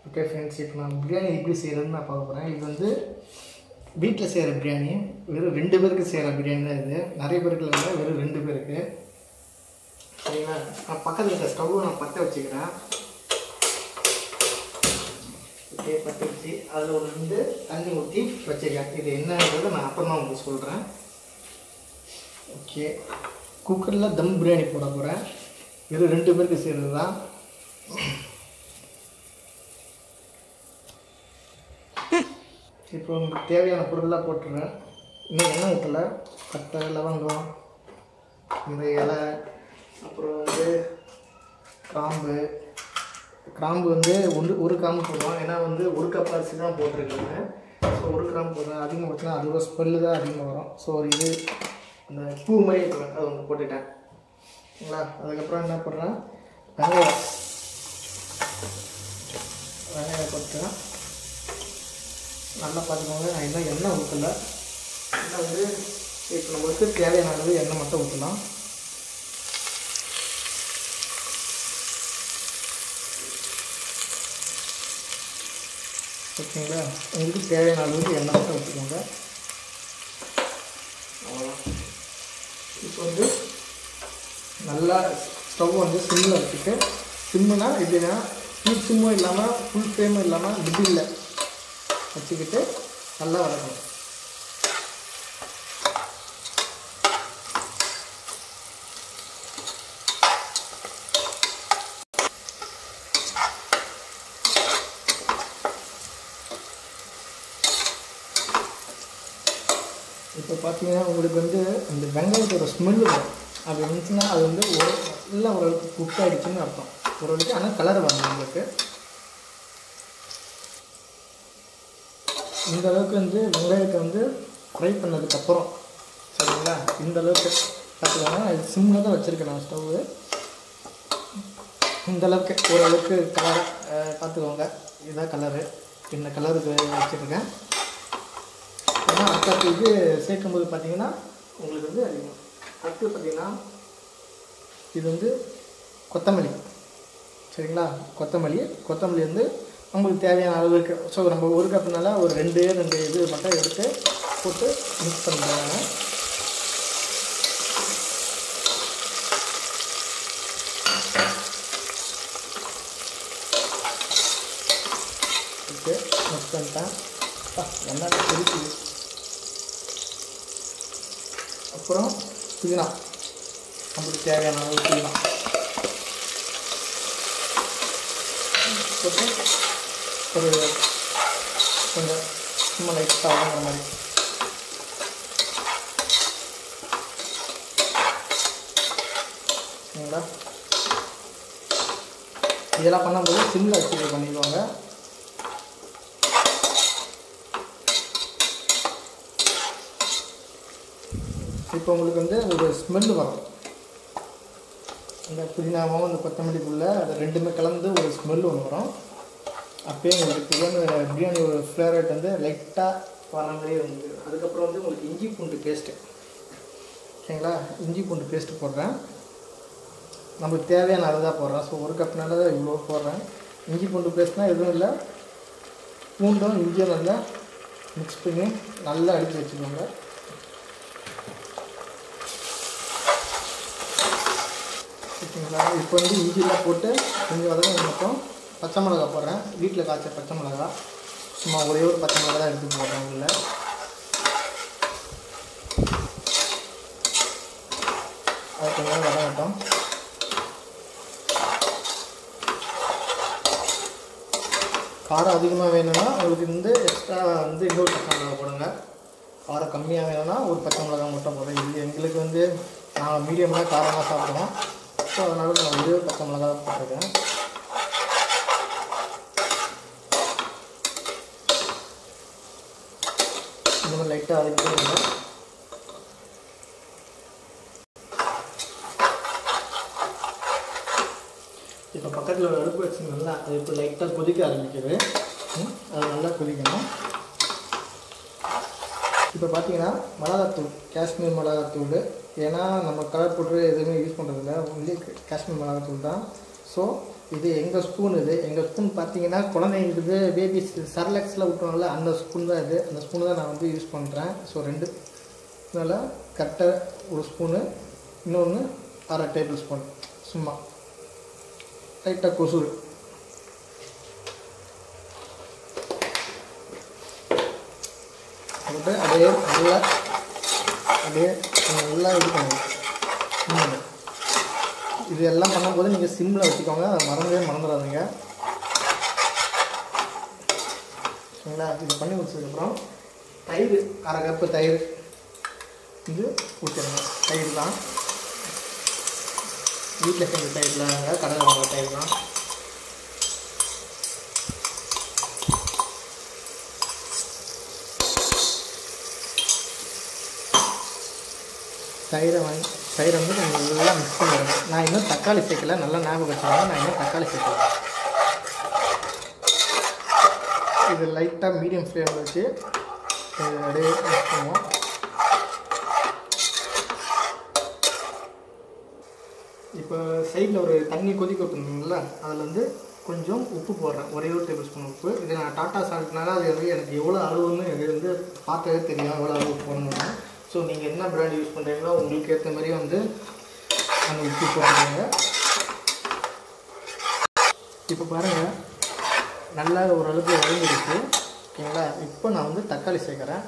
Okay friends இப்போ நான் பிரியாணி எப்படி செய்கிறதுன்னு நான் பார்க்க போகிறேன் இது வந்து வீட்டில் செய்கிற பிரியாணி வெறும் ரெண்டு பேருக்கு செய்கிற பிரியாணி தான் இது நிறைய பேருக்கு இல்லை வெறும் ரெண்டு பேருக்கு சரிங்களா நான் பக்கத்தில் இருக்க ஸ்டவ்வை நான் பற்ற வச்சுக்கிறேன் ஓகே பற்ற வச்சு அதில் ஒரு ரெண்டு தண்ணி ஊற்றி வச்சுருக்கேன் இது என்னன்றதை நான் அப்புறமா உங்களுக்கு சொல்கிறேன் ஓகே குக்கரில் தம் பிரியாணி போட போகிறேன் வெறும் ரெண்டு பேருக்கு செய்கிறது தான் இப்போ உங்களுக்கு தேவையான பொருள்லாம் போட்டுருவேன் இன்னும் எண்ணெய் ஊற்றலை பட்டை லவங்கம் இந்த இலை அப்புறம் வந்து கிராம்பு கிராம்பு வந்து ஒன்று ஒரு கிராம்பு போடுவோம் ஏன்னா வந்து ஒரு கப் அரிசி தான் போட்டிருக்காங்க ஸோ ஒரு கிராம்பு போடுறேன் அதிகமாக வச்சுனா அதோட ஸ்மெல்லு தான் அதிகமாக வரும் ஸோ ஒரு இது அந்த பூ மாதிரி இருக்கும் அது ஒன்று போட்டுட்டேன் சரிங்களா அதுக்கப்புறம் என்ன பண்ணுறேன் வெங்காயம் வெங்காயம் போட்டுட்டேன் நல்லா பார்த்துக்கோங்க நான் இன்னும் எண்ணெய் ஊற்றலை எண்ணெய் வந்து இப்போ நம்மளுக்கு தேவையான அளவு எண்ணெய் மட்டும் ஊற்றலாம் ஓகேங்களா உங்களுக்கு தேவையான அளவுக்கு எண்ணெய் மட்டும் ஊற்றிக்கோங்க அவ்வளோதான் இப்போ வந்து நல்லா ஸ்டவ் வந்து சிம்மில் வச்சுட்டு சிம்முனா எப்படின்னா ஃபுல் சிம்மும் இல்லாமல் ஃபுல் ஃப்ளேமும் இல்லாமல் மிடில் வச்சுக்கிட்டு நல்லா வளர்க்கணும் இப்போ பார்த்தீங்கன்னா உங்களுக்கு வந்து அந்த வெங்காயத்தோட ஸ்மெல்லு வரும் அப்படி இருந்துச்சுன்னா அது வந்து ஒரு நல்லா ஓரளவுக்கு குக் ஆகிடுச்சுன்னு அர்த்தம் ஓரளவுக்கு ஆனால் கலர் வரணும் உங்களுக்கு இந்த அளவுக்கு வந்து வெங்காயத்தை வந்து ஃப்ரை பண்ணதுக்கப்புறம் சரிங்களா இந்த அளவுக்கு பார்த்துக்கோங்க அது சிம்மில் தான் வச்சுருக்கேன் நான் ஸ்டவ்வு இந்த அளவுக்கு ஓரளவுக்கு கலர் பார்த்துக்கோங்க இதுதான் கலரு இந்த கலருக்கு வச்சுருக்கேன் ஏன்னா அடுத்த இது சேர்க்கும்போது பார்த்தீங்கன்னா உங்களுக்கு வந்து அதிகம் அடுத்து பார்த்தீங்கன்னா இது வந்து கொத்தமல்லி சரிங்களா கொத்தமல்லி கொத்தமல்லி வந்து நம்மளுக்கு தேவையான அளவுக்கு ஸோ நம்ம ஒரு கப்புனால ஒரு ரெண்டு ரெண்டு இது மட்டும் எடுத்து போட்டு மிக்ஸ் பண்ணிடுவாங்க ஓகே மிக்ஸ் பண்ணிட்டேன் எண்ணெய் கொதிக்குது அப்புறம் புதினா நம்மளுக்கு தேவையான அளவு புதினா போட்டு ஒரு கொஞ்சம் சும்மா லைட்டாக வதங்குற மாதிரி சரிங்களா இதெல்லாம் பண்ணும்போது சிம்மில் வச்சு பண்ணிடுவாங்க இப்போ உங்களுக்கு வந்து ஒரு ஸ்மெல்லு வரும் இந்த புதினாவும் அந்த கொத்தமல்லிக்குள்ளே அது ரெண்டுமே கலந்து ஒரு ஸ்மெல் ஒன்று வரும் அப்பயே உங்களுக்கு பிரியாணி பிரியாணி ஒரு ஃப்ளேவரேட் வந்து லைட்டாக வர மாதிரி வந்து அதுக்கப்புறம் வந்து உங்களுக்கு இஞ்சி பூண்டு பேஸ்ட்டு ஓகேங்களா இஞ்சி பூண்டு பேஸ்ட்டு போடுறேன் நம்மளுக்கு தேவையான அளவு தான் போடுறேன் ஸோ ஒரு கப்னால தான் இவ்வளோ போடுறேன் இஞ்சி பூண்டு பேஸ்ட்னால் எதுவும் இல்லை பூண்டும் இஞ்சியும் நல்லா மிக்ஸ் பண்ணி நல்லா அடித்து வச்சுக்கோங்க ஓகேங்களா இப்போ வந்து இஞ்சிலாம் போட்டு கொஞ்சம் வதங்க மட்டும் பச்சை மிளகா போடுறேன் வீட்டில் காய்ச்ச பச்சை மிளகா சும்மா ஒரே ஒரு பச்சை மிளகா தான் எடுத்து போடுறேன் உள்ள அது கொஞ்சம் வதங்கட்டும் காரம் அதிகமாக வேணும்னா உங்களுக்கு வந்து எக்ஸ்ட்ரா வந்து இன்னொரு பச்சை மிளகா போடுங்க காரம் கம்மியாக வேணும்னா ஒரு பச்சை மிளகா மட்டும் போடுறேன் இது எங்களுக்கு வந்து நாங்கள் மீடியமாக காரமாக சாப்பிடுவோம் ஸோ அதனால நான் ஒரே ஒரு பச்சை மிளகா போட்டிருக்கேன் இந்த மாதிரி லைட்டாக அதுக்கிட்டே இப்போ பக்கத்தில் ஒரு அடுப்பு வச்சுருந்தோம்ல அது இப்போ லைட்டாக கொதிக்க ஆரம்பிக்குது ம், அது நல்லா கொதிக்கணும் இப்போ பார்த்தீங்கன்னா மிளகாத்தூள் காஷ்மீர் மிளகாத்தூள் ஏன்னா நம்ம கலர் பவுட்ரு எதுவுமே யூஸ் பண்ணுறதில்ல ஒன்லி காஷ்மீர் மிளகாத்தூள் தான் ஸோ இது எங்கள் ஸ்பூன் இது எங்கள் ஸ்பூன் பார்த்தீங்கன்னா குழந்தைங்களுக்கு பேபிஸ் சர்லக்ஸில் விட்டுருவாங்கல்ல அந்த ஸ்பூன் தான் இது அந்த ஸ்பூன் தான் நான் வந்து யூஸ் பண்ணுறேன் ஸோ ரெண்டு அதனால் கரெக்டாக ஒரு ஸ்பூனு இன்னொன்று அரை டேபிள் ஸ்பூன் சும்மா லைட்டாக கொசு போட்டு அப்படியே நல்லா அப்படியே நல்லா இது பண்ணுங்க ம். இது எல்லாம் பண்ணும்போது நீங்கள் சிம்மில் வச்சுக்கோங்க அதை மறந்தவே மறந்துடாதீங்க சரிங்களா இது பண்ணி வச்சதுக்கப்புறம் தயிர் அரை கப்பு தயிர் இது ஊற்றிடுங்க தயிர் தான் வீட்டில் செஞ்ச தயிரில் கடையில் வாங்குற தயிர் தான் தயிரை வாங்கி தயிரை வந்து கொஞ்சம் நல்லா மிக்ஸ் பண்ணிடுங்க நான் இன்னும் தக்காளி சேர்க்கல நல்லா ஞாபகம் வச்சுக்கோங்க நான் இன்னும் தக்காளி சேர்க்கல இது லைட்டாக மீடியம் ஃப்ளேமில் வச்சு இது அப்படியே மிக்ஸ் பண்ணுவோம் இப்போ சைடில் ஒரு தண்ணி கொதிக்க விட்டுருந்தீங்களா அதில் வந்து கொஞ்சம் உப்பு போடுறேன் ஒரே ஒரு டேபிள் ஸ்பூன் உப்பு இது நான் டாட்டா சால்ட்னால அது வந்து எனக்கு எவ்வளோ அளவுன்னு இது வந்து பார்த்தாவே தெரியும் எவ்வளோ அளவு போடணும்னு ஸோ நீங்கள் என்ன பிராண்ட் யூஸ் பண்ணுறீங்களோ உங்களுக்கு ஏற்ற மாதிரி வந்து அந்த உப்பு போட்டுக்கோங்க இப்போ பாருங்கள் நல்லா ஓரளவுக்கு வதங்கிடுச்சு ஓகேங்களா இப்போ நான் வந்து தக்காளி சேர்க்குறேன்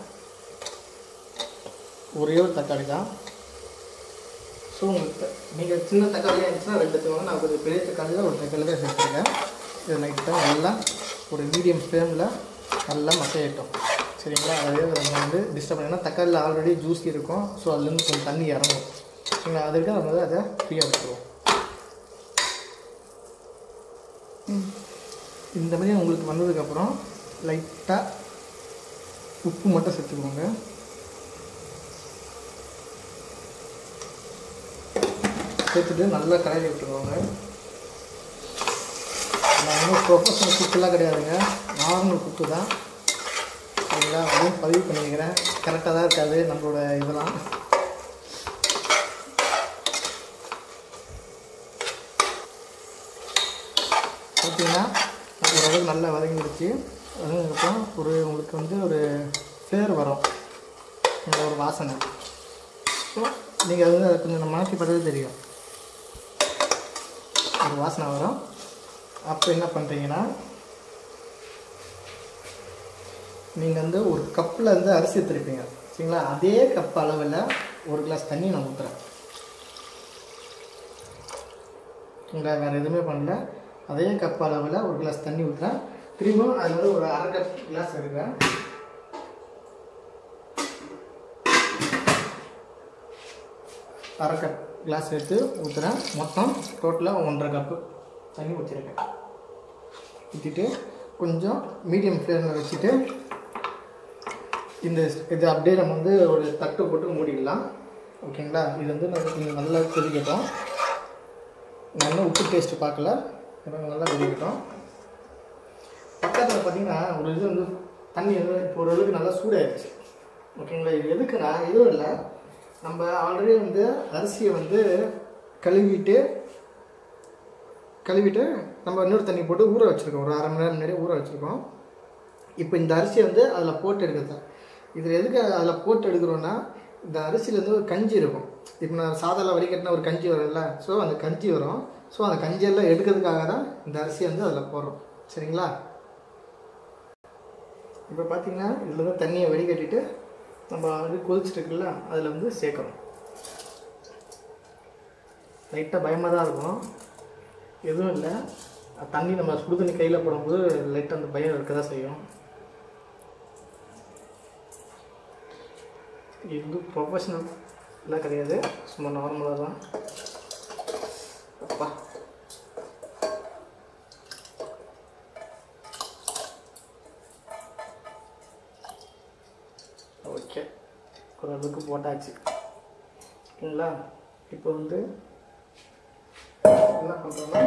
ஒரே ஒரு தக்காளி தான் ஸோ உங்களுக்கு நீங்கள் சின்ன தக்காளியாக இருந்துச்சுன்னா ரெண்டு தக்காளி நான் கொஞ்சம் பெரிய தக்காளியில் ஒரு தக்காளி தான் சேர்த்துருக்கேன் இது லைட்டாக நல்லா ஒரு மீடியம் ஃப்ளேமில் நல்லா மசையிட்டோம் சரிங்களா அதாவது நம்ம வந்து டிஸ்டர்ப் பண்ணினா தக்காளியில் ஆல்ரெடி ஜூஸ் இருக்கும் ஸோ அதுலேருந்து கொஞ்சம் தண்ணி இறங்கும் சரிங்களா அதுக்கு நம்ம வந்து அதை ஃப்ரீயாக விட்டுருவோம் இந்த மாதிரி உங்களுக்கு வந்ததுக்கப்புறம் லைட்டாக உப்பு மட்டும் சேர்த்துக்கோங்க சேர்த்துட்டு நல்லா கலரி விட்டுருவாங்க நான் ஒன்றும் ப்ரொஃபஷனல் குக்கெல்லாம் கிடையாதுங்க நார்மல் குக்கு தான் சரிங்களா அதையும் பதிவு பண்ணிக்கிறேன் கரெக்டாக தான் இருக்காது நம்மளோட இதெல்லாம் பார்த்தீங்கன்னா ஓரளவுக்கு நல்லா வதங்கிடுச்சு வதங்கினதுக்கப்புறம் ஒரு உங்களுக்கு வந்து ஒரு ஃப்ளேவர் வரும் இந்த ஒரு வாசனை ஸோ நீங்கள் அது வந்து அதை கொஞ்சம் மாற்றி பார்த்தது தெரியும் ஒரு வாசனை வரும் அப்போ என்ன பண்ணுறீங்கன்னா நீங்கள் வந்து ஒரு கப்பில் வந்து அரிசி எடுத்துருப்பீங்க சரிங்களா அதே கப் அளவில் ஒரு கிளாஸ் தண்ணி நான் ஊற்றுறேன் சரிங்களா வேறு எதுவுமே பண்ணல அதே கப் அளவில் ஒரு கிளாஸ் தண்ணி ஊற்றுறேன் திரும்பவும் அதில் வந்து ஒரு அரை கப் கிளாஸ் எடுக்கிறேன் அரை கப் கிளாஸ் எடுத்து ஊற்றுறேன் மொத்தம் டோட்டலாக ஒன்றரை கப்பு தண்ணி ஊற்றிருக்கேன் ஊற்றிட்டு கொஞ்சம் மீடியம் ஃப்ளேமில் வச்சுட்டு இந்த இது அப்படியே நம்ம வந்து ஒரு தட்டு போட்டு மூடிடலாம் ஓகேங்களா இது வந்து நம்ம கொஞ்சம் நல்லா கொதிக்கட்டும் நான் இன்னும் உப்பு டேஸ்ட்டு பார்க்கல இப்போ நல்லா கொதிக்கட்டும் பக்கத்தில் பார்த்தீங்கன்னா ஒரு இது வந்து தண்ணி வந்து இப்போ ஓரளவுக்கு நல்லா சூடாயிடுச்சு ஓகேங்களா இது எதுக்குன்னா எதுவும் இல்லை நம்ம ஆல்ரெடி வந்து அரிசியை வந்து கழுவிட்டு கழுவிட்டு நம்ம இன்னொரு தண்ணி போட்டு ஊற வச்சுருக்கோம் ஒரு அரை மணி நேரம் முன்னாடி ஊற வச்சுருக்கோம் இப்போ இந்த அரிசியை வந்து அதில் போட்டு எடுக்கிறது இதில் எதுக்கு அதில் போட்டு எடுக்கிறோன்னா இந்த அரிசியிலேருந்து ஒரு கஞ்சி இருக்கும் இப்போ நான் சாதாவில் வடிகட்டின ஒரு கஞ்சி வரும்ல ஸோ அந்த கஞ்சி வரும் ஸோ அந்த கஞ்சியெல்லாம் எடுக்கிறதுக்காக தான் இந்த அரிசியை வந்து அதில் போடுறோம் சரிங்களா இப்போ பார்த்தீங்கன்னா இதில் வந்து தண்ணியை வடிகட்டிட்டு நம்ம அது கொதிச்சுட்டு இருக்குல்ல அதில் வந்து சேர்க்கணும் லைட்டாக பயமாக தான் இருக்கும் எதுவும் இல்லை தண்ணி நம்ம சுடு தண்ணி கையில் போடும்போது லைட்டாக அந்த பயம் இருக்க தான் செய்யும் இது வந்து ப்ரொஃபஷனல் எல்லாம் கிடையாது சும்மா நார்மலாக தான் அப்பா ஓகே ஓரளவுக்கு போட்டாச்சு ஓகேங்களா இப்போ வந்து என்ன பண்ணுறோன்னா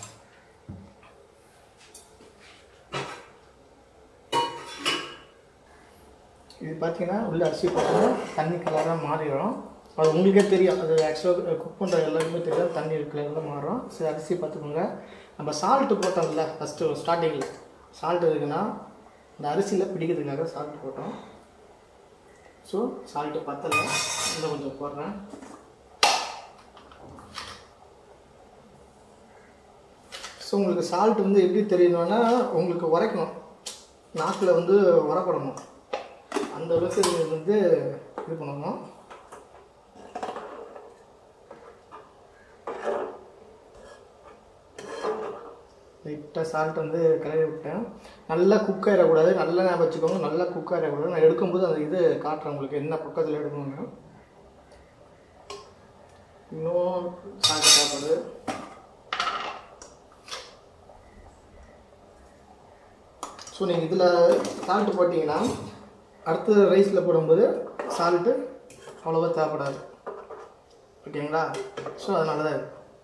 இது பார்த்தீங்கன்னா உள்ள அரிசி போட்டோம்னா தண்ணி கலராக மாறிடும் அது உங்களுக்கே தெரியும் அது ஆக்சுவலாக குக் பண்ணுற எல்லாருக்குமே தெரியும் தண்ணி கலரில் மாறும் சரி அரிசி பார்த்துக்கோங்க நம்ம சால்ட்டு போட்டோம்ல ஃபஸ்ட்டு ஸ்டார்டிங்கில் சால்ட் இருக்குன்னா இந்த அரிசியில் பிடிக்கிறதுக்காக சால்ட் போட்டோம் ஸோ சால்ட்டு பத்தலை இன்னும் கொஞ்சம் போடுறேன் ஸோ உங்களுக்கு சால்ட் வந்து எப்படி தெரியணும்னா உங்களுக்கு உரைக்கணும் நாக்கில் வந்து உரப்படணும் அந்த அளவுக்கு இது வந்து இது பண்ணணும் லைட்டாக சால்ட் வந்து கலரி விட்டேன் நல்லா குக் ஆகிடக்கூடாது நல்லா ஞாபகம் வச்சுக்கோங்க நல்லா குக் ஆகிடக்கூடாது நான் எடுக்கும்போது அந்த இது காட்டுறேன் உங்களுக்கு என்ன பக்கத்தில் எடுக்கணும்னு இன்னும் சால்ட் சாப்பிடுது ஸோ நீங்கள் இதில் சால்ட்டு போட்டிங்கன்னா அடுத்த ரைஸில் போடும்போது சால்ட்டு அவ்வளோவா தேவைப்படாது ஓகேங்களா ஸோ அதனால தான் இது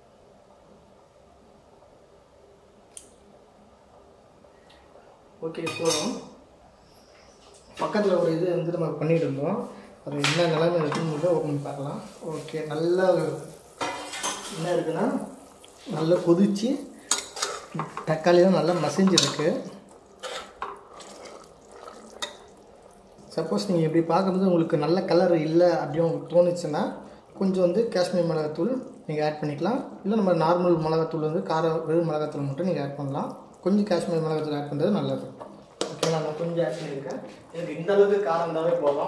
ஓகே போதும் பக்கத்தில் ஒரு இது வந்து நம்ம பண்ணிட்டு இருந்தோம் அது என்ன நிலைமை இருக்குன்னு ஓப்பன் பண்ணி பார்க்கலாம் ஓகே நல்லா என்ன இருக்குன்னா நல்லா கொதிச்சு தக்காளியும் நல்லா மசிஞ்சிருக்கு சப்போஸ் நீங்கள் இப்படி பார்க்கும்போது உங்களுக்கு நல்ல கலர் இல்லை அப்படின்னு உங்களுக்கு தோணுச்சுன்னா கொஞ்சம் வந்து காஷ்மீர் மிளகாத்தூள் நீங்கள் ஆட் பண்ணிக்கலாம் இல்லை நம்ம நார்மல் மிளகாத்தூள் வந்து கார வெறும் மிளகாத்தூள் மட்டும் நீங்கள் ஆட் பண்ணலாம் கொஞ்சம் காஷ்மீர் மிளகாத்தூள் ஆட் பண்ணுறது நல்லது ஓகேங்களா நான் கொஞ்சம் ஆட் பண்ணியிருக்கேன் எனக்கு இந்த அளவுக்கு காரம் இருந்தாவே போதும்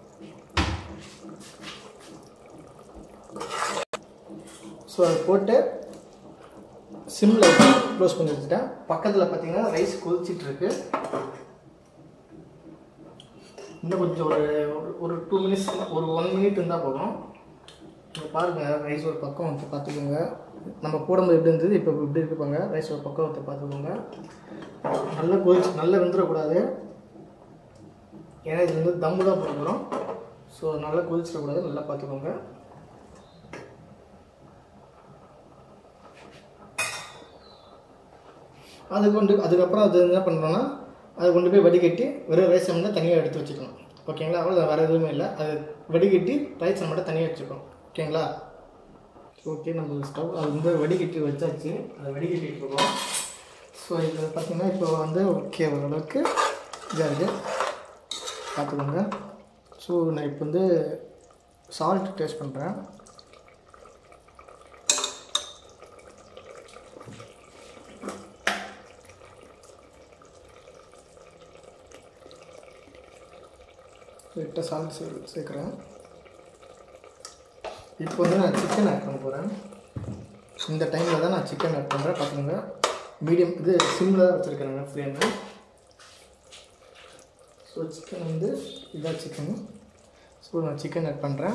ஸோ அதை போட்டு சிம்மில் க்ளோஸ் பண்ணி வச்சுட்டேன் பக்கத்தில் பார்த்தீங்கன்னா ரைஸ் கொதிச்சிட்டு இருக்கு இன்னும் கொஞ்சம் ஒரு ஒரு- ஒரு டூ மினிட்ஸ் ஒரு ஒன் மினிட் இருந்தால் போதும் இங்கே பாருங்கள் ரைஸ் ஒரு பக்கம் வந்து பார்த்துக்கோங்க நம்ம போடும்போது எப்படி இருந்தது இப்போ இப்படி இருப்பாங்க ரைஸ் ஒரு பக்கம் வந்து பார்த்துக்கோங்க நல்லா கொதிச்சு நல்லா வெந்துடக்கூடாது ஏன்னா இது வந்து தம்பு தான் போட போகிறோம் ஸோ நல்லா கொதிச்சிடக்கூடாது நல்லா பார்த்துக்கோங்க அது கொண்டு அதுக்கப்புறம் அது என்ன பண்ணுறோன்னா அதை கொண்டு போய் வடிகட்டி வெறும் ரைஸ் மட்டும் தனியாக எடுத்து வச்சுக்கணும் ஓகேங்களா அவ்வளோ வேறு எதுவுமே இல்லை அது வடிகட்டி ரைஸ் மட்டும் தனியாக வச்சுக்கணும் ஓகேங்களா ஓகே நம்ம ஸ்டவ் அது வந்து வடிகட்டி வச்சாச்சு அதை வடிகட்டிட்டு இருக்கோம் ஸோ இது பார்த்திங்கன்னா இப்போ வந்து ஓகே ஓரளவுக்கு இதாக இருக்குது பார்த்துக்கோங்க ஸோ நான் இப்போ வந்து சால்ட் டேஸ்ட் பண்ணுறேன் லைட்டாக சால்ட் சே சேர்க்குறேன் இப்போ வந்து நான் சிக்கன் ஆட் பண்ண போகிறேன் இந்த டைமில் தான் நான் சிக்கன் ஆட் பண்ணுறேன் பார்த்துக்கோங்க மீடியம் இது சிம்மில் தான் வச்சுருக்கேன் ஃப்ளேமு ஸோ சிக்கன் வந்து இதான் சிக்கன் ஸோ நான் சிக்கன் ஆட் பண்ணுறேன்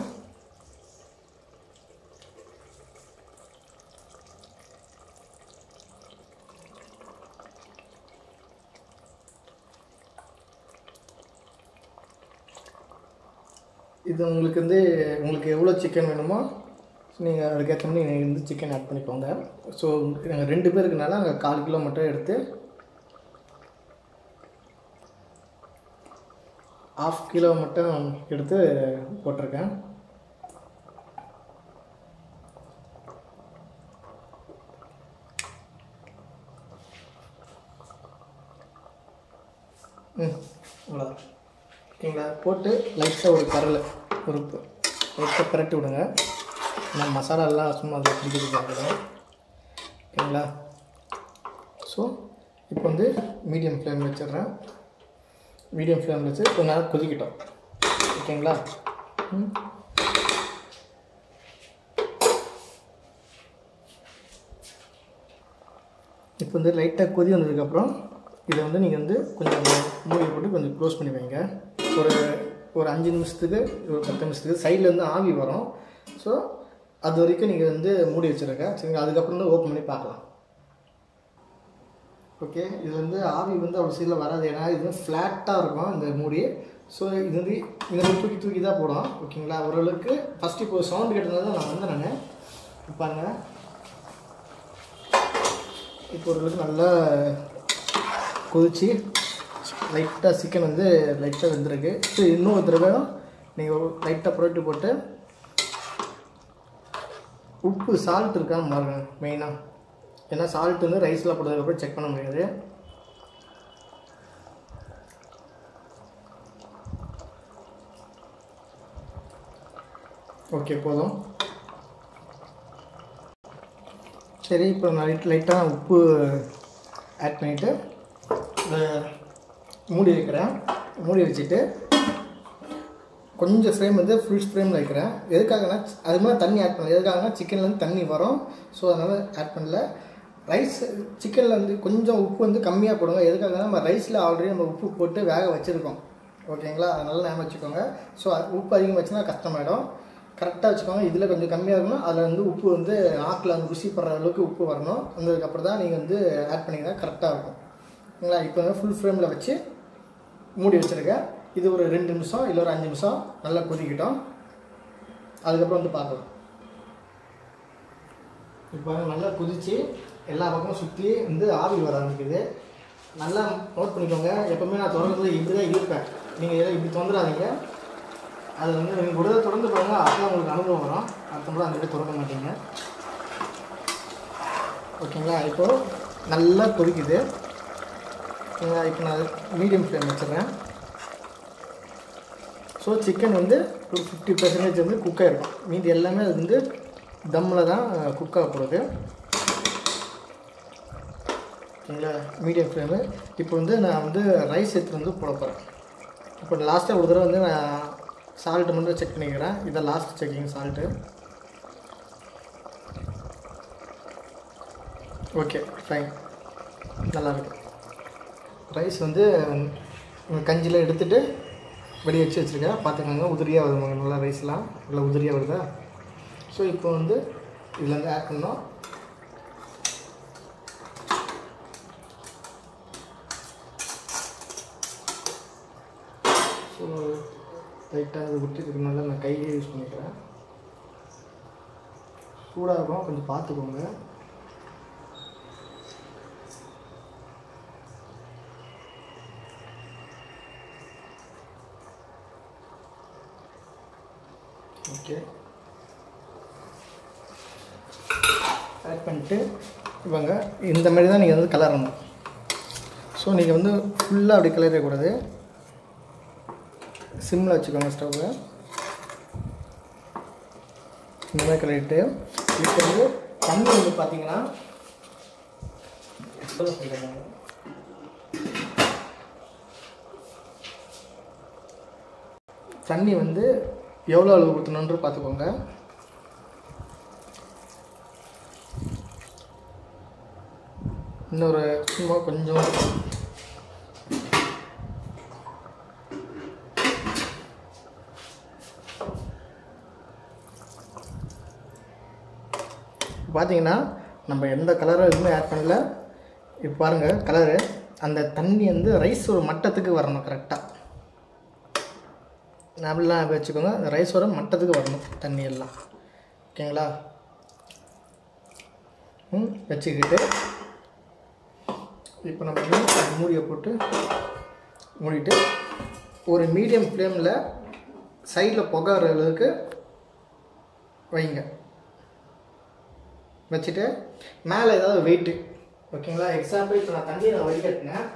இது உங்களுக்கு வந்து உங்களுக்கு எவ்வளோ சிக்கன் வேணுமோ நீங்கள் அதுக்கேற்ற மாதிரி நீங்கள் வந்து சிக்கன் ஆட் பண்ணிக்கோங்க ஸோ நாங்கள் ரெண்டு பேருக்குனால நாங்கள் கால் கிலோ மட்டும் எடுத்து ஆஃப் கிலோ மட்டும் எடுத்து போட்டிருக்கேன் ம் அவ்வளோதான் ஓகேங்களா போட்டு லைட்டாக ஒரு கரல் ஒரு லைட்டாக பிரட்டி விடுங்க நான் மசாலாலாம் சும்மா அதை பிடிக்கிறதுக்காக ஓகேங்களா ஸோ இப்போ வந்து மீடியம் ஃப்ளேம் வச்சிடுறேன் மீடியம் ஃப்ளேம் வச்சு கொஞ்ச நேரம் கொதிக்கிட்டோம் ஓகேங்களா ம் இப்போ வந்து லைட்டாக கொதி வந்ததுக்கப்புறம் இதை வந்து நீங்கள் வந்து கொஞ்சம் மூடி போட்டு கொஞ்சம் க்ளோஸ் பண்ணி வைங்க ஒரு ஒரு அஞ்சு நிமிஷத்துக்கு ஒரு பத்து நிமிஷத்துக்கு சைடில் இருந்து ஆவி வரும் ஸோ அது வரைக்கும் நீங்கள் வந்து மூடி வச்சுருங்க சரிங்களா அதுக்கப்புறம் தான் ஓப்பன் பண்ணி பார்க்கலாம் ஓகே இது வந்து ஆவி வந்து அவ்வளோ சீக்கிரம் வராது ஏன்னா இது வந்து ஃப்ளாட்டாக இருக்கும் இந்த மூடி ஸோ இது வந்து இதை வந்து தூக்கி தூக்கி தான் போடும் ஓகேங்களா ஓரளவுக்கு ஃபஸ்ட்டு இப்போ சவுண்ட் கேட்டதுனால நான் வந்து நான் பாருங்க இப்போ ஓரளவுக்கு நல்லா கொதிச்சு லைட்டாக சிக்கன் வந்து லைட்டாக வெந்திருக்கு ஸோ இன்னும் ஒரு தடவை நீங்கள் லைட்டாக புரட்டி போட்டு உப்பு சால்ட் இருக்கான்னு பாருங்க மெயினாக ஏன்னா சால்ட் வந்து ரைஸில் போட்டதுக்கப்புறம் செக் பண்ண முடியாது ஓகே போதும் சரி இப்போ நான் லைட் லைட்டாக உப்பு ஆட் பண்ணிவிட்டு இதை மூடி வைக்கிறேன் மூடி வச்சுட்டு கொஞ்சம் ஃப்ரேம் வந்து ஃபுல் ஃப்ரேமில் வைக்கிறேன் எதுக்காகனா அது மாதிரி தண்ணி ஆட் பண்ணல எதுக்காகனா சிக்கன்லேருந்து தண்ணி வரும் ஸோ அதனால் ஆட் பண்ணல ரைஸ் சிக்கனில் வந்து கொஞ்சம் உப்பு வந்து கம்மியாக போடுங்க எதுக்காகனா நம்ம ரைஸில் ஆல்ரெடி நம்ம உப்பு போட்டு வேக வச்சுருக்கோம் ஓகேங்களா அதனால ஞாபகம் வச்சுக்கோங்க ஸோ உப்பு அதிகமாக வச்சுன்னா கஷ்டமாயிடும் கரெக்டாக வச்சுக்கோங்க இதில் கொஞ்சம் கம்மியாக இருக்கணும் அதில் வந்து உப்பு வந்து நாக்கில் வந்து ருசி படுற அளவுக்கு உப்பு வரணும் வந்ததுக்கப்புறம் தான் நீங்கள் வந்து ஆட் பண்ணிங்கன்னா கரெக்டாக இருக்கும் ஓகேங்களா இப்போ வந்து ஃபுல் ஃப்ரேமில் வச்சு மூடி வச்சுருக்கேன் இது ஒரு ரெண்டு நிமிஷம் இல்லை ஒரு அஞ்சு நிமிஷம் நல்லா கொதிக்கட்டும் அதுக்கப்புறம் வந்து பார்க்கலாம் இப்போ நல்லா கொதிச்சு எல்லா பக்கமும் சுற்றி வந்து ஆவி வர ஆரம்பிக்குது நல்லா நோட் பண்ணிக்கோங்க எப்போவுமே நான் திறந்து இப்படி தான் இருப்பேன் நீங்கள் எதை இப்படி திறந்துடாதீங்க அது வந்து நீங்கள் ஒரு தடவை திறந்து பாருங்க அப்போ உங்களுக்கு அனுபவம் வரும் அடுத்த முறை அந்த மாதிரி திறக்க மாட்டீங்க ஓகேங்களா இப்போது நல்லா கொதிக்குது ஓகேங்களா இப்போ நான் மீடியம் ஃப்ளேம் வச்சிடுறேன் ஸோ சிக்கன் வந்து ஒரு ஃபிஃப்டி பர்சன்டேஜ் வந்து குக் ஆகிருக்கும் மீதி எல்லாமே அது வந்து தம்மில் தான் குக் ஆக போகுது ஓகேங்களா மீடியம் ஃப்ளேமு இப்போ வந்து நான் வந்து ரைஸ் எடுத்துகிட்டு வந்து போட போகிறேன் இப்போ லாஸ்ட்டாக ஒரு தடவை வந்து நான் சால்ட்டு மட்டும் செக் பண்ணிக்கிறேன் இதான் last checking salt okay fine நல்லா இருக்கு ரைஸ் வந்து கஞ்சியில் எடுத்துகிட்டு வெளியே வச்சு வச்சுருக்கேன் பார்த்துக்கோங்க உதிரியாக வருவாங்க நல்லா ரைஸ்லாம் நல்லா உதிரியாக வருதா ஸோ இப்போ வந்து இதில் வந்து ஆட் பண்ணோம் ஸோ லைட்டாக அதை விட்டு இருக்கனால நான் கையிலே யூஸ் பண்ணிக்கிறேன் சூடாக இருக்கும் கொஞ்சம் பார்த்துக்கோங்க ஓகே ஆட் பண்ணிட்டு இவங்க இந்த மாதிரி தான் நீங்கள் வந்து கலரணும் ஸோ நீங்கள் வந்து ஃபுல்லாக அப்படி கிளறக்கூடாது சிம்மில் வச்சுக்கோங்க ஸ்டவ்வை இந்த மாதிரி கிளறிட்டு இப்போ வந்து தண்ணி வந்து பார்த்தீங்கன்னா தண்ணி வந்து எவ்வளோ அளவு ஊற்றணுன்ற பார்த்துக்கோங்க இன்னொரு சும்மா கொஞ்சம் பார்த்தீங்கன்னா நம்ம எந்த கலரும் எதுவுமே ஆட் பண்ணல இப்போ பாருங்கள் கலரு அந்த தண்ணி வந்து ரைஸ் ஒரு மட்டத்துக்கு வரணும் கரெக்டாக நல்லா வச்சுக்கோங்க அந்த ரைஸோட மட்டத்துக்கு வரணும் தண்ணி எல்லாம் ஓகேங்களா ம் வச்சுக்கிட்டு இப்போ நம்ம வந்து மூடியை போட்டு மூடிட்டு ஒரு மீடியம் ஃப்ளேமில் சைடில் புகார அளவுக்கு வைங்க வச்சுட்டு மேலே ஏதாவது வெயிட்டு ஓகேங்களா எக்ஸாம்பிள் இப்போ நான் தண்ணியை நான் வடிகட்டினேன்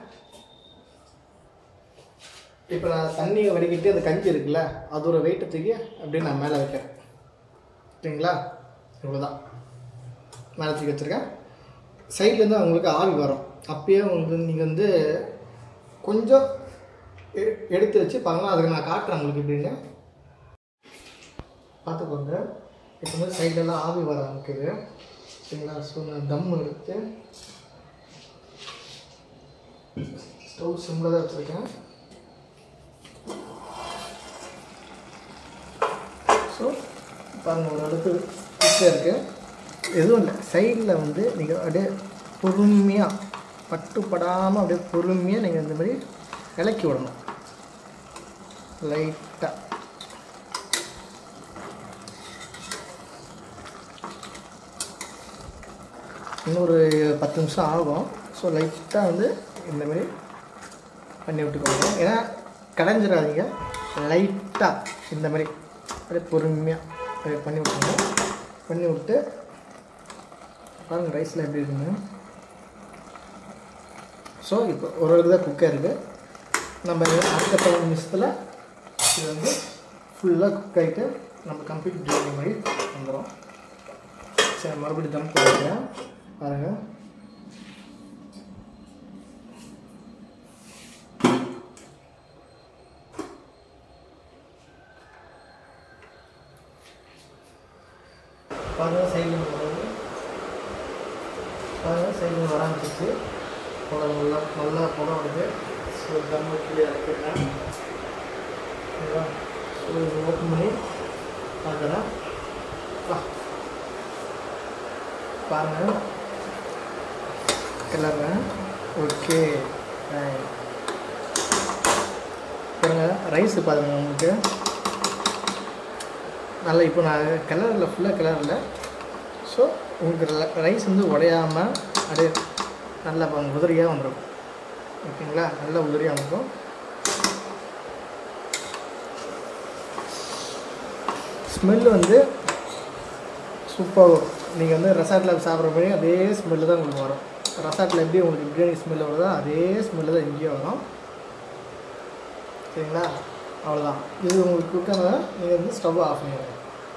இப்போ நான் தண்ணியை வடிகட்டி அந்த கஞ்சி இருக்குல்ல அதோட வெயிட்டை தூக்கி அப்படியே நான் மேலே வைக்கிறேன் ஓகேங்களா இவ்வளோதான் மேலே தூக்கி வச்சுருக்கேன் சைட்லேருந்து அவங்களுக்கு ஆவி வரும் அப்பயே உங்களுக்கு நீங்கள் வந்து கொஞ்சம் எ- எடுத்து வச்சு பாருங்க அதுக்கு நான் காட்டுறேன் உங்களுக்கு எப்படின்னு பார்த்துக்கோங்க இப்போ வந்து சைடெல்லாம் ஆவி வர ஆரம்பிக்குது சரிங்களா ஸோ நான் தம் எடுத்து ஸ்டவ் சிம்மில் தான் வச்சுருக்கேன் ஸோ பாருங்கள் ஒரு அடுப்பு கிட்ட இருக்குது எதுவும் இல்லை சைடில் வந்து நீங்கள் அப்படியே பொறுமையாக பட்டுப்படாமல் அப்படியே பொறுமையாக நீங்கள் இந்த மாதிரி இலக்கி விடணும் லைட்டாக இன்னொரு பத்து நிமிஷம் ஆகும் ஸோ லைட்டாக வந்து இந்த மாதிரி பண்ணி விட்டுக்கோங்க ஏன்னா கடைஞ்சிடாதீங்க லைட்டாக இந்த மாதிரி அப்படியே பொறுமையாக அப்படியே பண்ணி விட்டுருங்க பண்ணி விட்டு பாருங்கள் ரைஸில் எப்படி இருக்குங்க ஸோ இப்போ ஓரளவுக்கு தான் குக்காக இருக்குது நம்ம அடுத்த பதினஞ்சு நிமிஷத்தில் இது வந்து ஃபுல்லாக குக் ஆகிட்டு நம்ம கம்ப்ளீட் பிரியாணி மாதிரி வந்துடும் சரி மறுபடியும் தம் போடுறேன் பாருங்கள் பாருங்கள் சைடில் வராது பாருங்கள் சைடில் வர ஆரம்பிச்சிச்சு புடம் நல்லா நல்லா புடம் வருது ஸோ தம்மு கீழே இறக்கிடுறேன் ஓகேவா ஸோ இது ஓப்பன் பண்ணி பார்க்குறேன் வா பாருங்கள் கிளறேன் ஓகே பாருங்க ரைஸ் பாருங்க உங்களுக்கு நல்லா இப்போ நான் கிளறல ஃபுல்லாக கிளறல ஸோ உங்களுக்கு ரைஸ் வந்து உடையாமல் அப்படியே நல்லா பாருங்க உதிரியாக வந்துடும் ஓகேங்களா நல்லா உதிரியாக வந்துடும் ஸ்மெல்லு வந்து சூப்பராக நீங்கள் வந்து ரெசார்ட்டில் சாப்பிட்ற மாதிரி அதே ஸ்மெல்லு தான் உங்களுக்கு வரும் ரெசார்ட்டில் எப்படி உங்களுக்கு பிரியாணி ஸ்மெல்லு வருதோ அதே ஸ்மெல்லு தான் இங்கேயும் வரும் சரிங்களா அவ்வளோதான் இது உங்களுக்கு குக்கானதா நீங்கள் வந்து ஸ்டவ் ஆஃப் பண்ணிடுங்க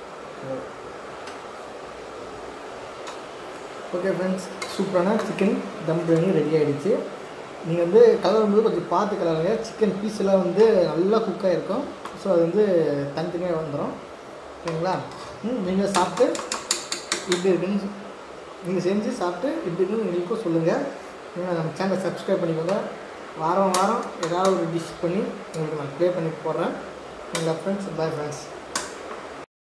ஓகே ஃப்ரெண்ட்ஸ் சூப்பரான சிக்கன் தம் பிரியாணி ரெடி ஆகிடுச்சு நீங்கள் வந்து கலரும் போது கொஞ்சம் பார்த்து கலருங்க சிக்கன் பீஸ் எல்லாம் வந்து நல்லா குக்காக இருக்கும் ஸோ அது வந்து தனித்தனியாக வந்துடும் ஓகேங்களா ம் நீங்கள் சாப்பிட்டு இப்படி இருக்குன்னு நீங்கள் செஞ்சு சாப்பிட்டு இப்படி இருக்குன்னு எங்களுக்கும் சொல்லுங்கள் நீங்கள் நம்ம சேனலை சப்ஸ்கிரைப் பண்ணிக்கோங்க வாரம் வாரம் ஏதாவது ஒரு டிஷ் பண்ணி உங்களுக்கு நான் ப்ளே பண்ணி போடுறேன் எங்கள் ஃப்ரெண்ட்ஸ் பாய் ஃப்ரெண்ட்ஸ்